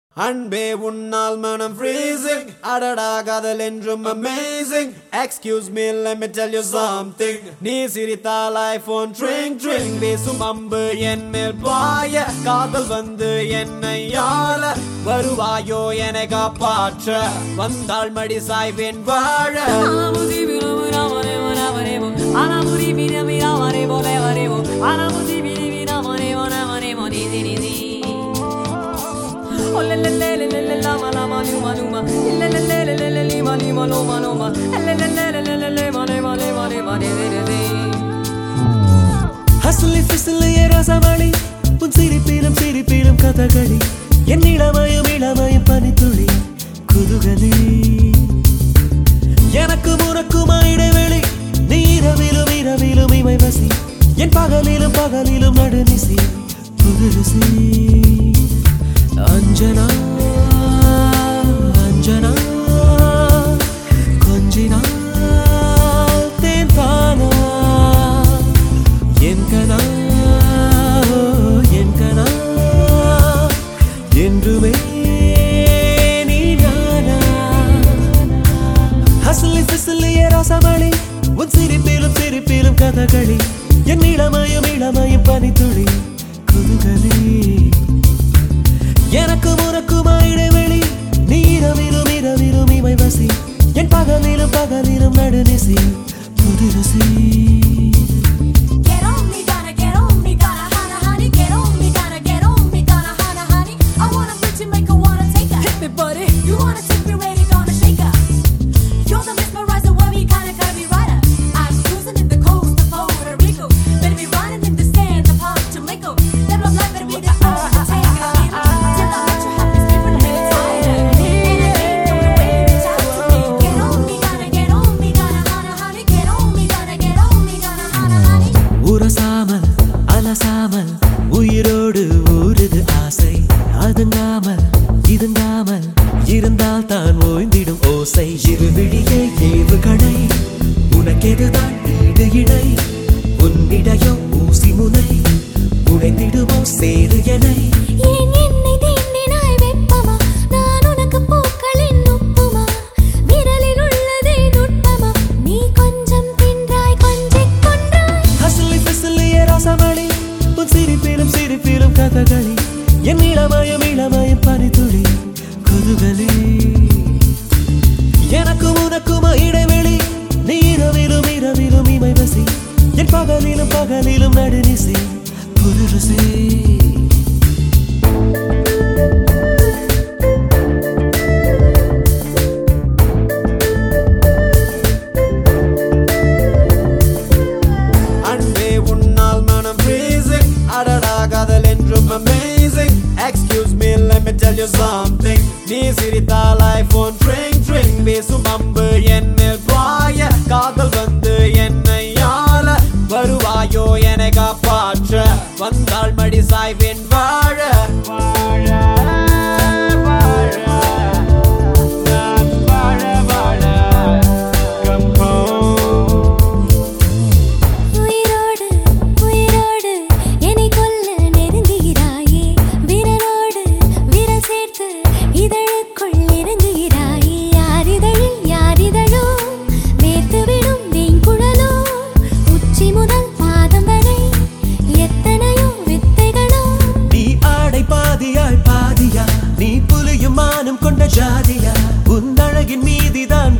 அன்பே உன்னால் மனம் freezing அடடா காதல் என்றும் amazing excuse me let me tell you something நீ சிரித்தால் ஐபோன் ட்ரிங் ட்ரிங் வீசும் அம்பு என் மேல் பாய காதல் வந்து என்னை ஆள வருவாயோ என காப்பாற்ற வந்தாள் மடி சாய்வேன் வாழ ஹசுலி பிசுலிய ரசமளி உன் சிரிப்பிலும் சிரிப்பிலும் கதகளி என் இளமயம் இளமயம் பனித்துளி குதுகலி எனக்கு உனக்குமா இடைவெளி நீ இரவிலும் இரவிலும் இமை வசி என் பகலிலும் பகலிலும் நடுநிசி புதுருசி அஞ்சனா அஞ்சனா கொஞ்சினால் தேன் தானா என் கனா என் கனா என்றுமே நீ நானா ஹசலி பிசலிய ரசமளி உன் சிரிப்பிலும் சிரிப்பிலும் கதகளி என் இளமயம் இளமயம் பனித்துளி குதுகலி எனக்கு உனக்குமா இடைவெளி நீ இரவிலும் இரவிலும் இமை வசி என் பகலிலும் பகலிலும் நடுநிசி புதுரசி Get on me, gotta get on me, gotta hana honey. Get on me, gotta get on me, gotta hana honey. I wanna put you, make her wanna take her. Hit me, buddy. You wanna take me, ready, gonna shake her. You're the mesmerizer, worry kinda curvy rider. I'm cruising in the coast of Puerto Rico. Better be riding in the sands of Palm Jamaica. That love life better be the overtaker. Till I let you have this different minute tighter. And I ain't gonna wait to talk to me. Get on me, gotta get on me, gotta hana honey. Get on me, gotta get on me, gotta hana honey. உரசாமல் அலசாமல் உயிரோடு ஊறுது ஆசை அதுங்காமல் இதுங்காமல் இருந்தால் தான் ஓய்ந்திடும் ஓசை இருவிழிய ஏவுகணை உனக்கெதுதான் ஈடு இணை உன்னிடையோ ஊசி முனை உடைந்திடுமோ சேரு எனை ஏன் என்னை தீண்டினாய் வெப்பமா? நான் உனக்கு பூக்களின் உப்புமா? விரலில் உள்ளதே நுட்பமா? நீ கொஞ்சம் தின்றாய், கொஞ்சிக் கொன்றாய். ஹசலி பிசலிய ரசமளி உன் சிரிப்பிலும் சிரிப்பிலும் கதகளி என் இளமயம் இளமயம் பனித்துளி குதுகலி எனக்கு உனக்குமா இடைவெளி நீ இரவிலும் இரவிலும் இமை வசி என் பகலிலும் பகலிலும் நடுநிசி புதுருசி அன்பே உன்னால் மனம் freezing அடடா காதல் என்றும் amazing excuse me let me tell you something நீ சிரித்தால் ஐபோன் ட்ரிங் ட்ரிங் வீசும் அம்பு என் மேல் பாய காதல் வந்து என்னை ஆள வருவாயோ என காப்பாற்ற வந்தாள் மடி சாய்வேன் வாழ வாழ வாழ நான் வாழ வாழ come home உயிரோடு, உயிரோடு என்னை கொல்ல நெருங்குகிறாயே. விரலோடு விரல் சேர்த்து இதழுக்குள் இறங்குகிறாயே. யார் இதழில் யார் இதழோ? வேர்த்துவிடும் வெண்குழலோ? உச்சி முதல் பாதம் வரை எத்தனையோ வித்தைகளோ? நீ ஆடை பாதியாய் பாதியா நீ புலியும் மானம் கொண்ட ஜாதியா உன் அழகின் மீதிதான்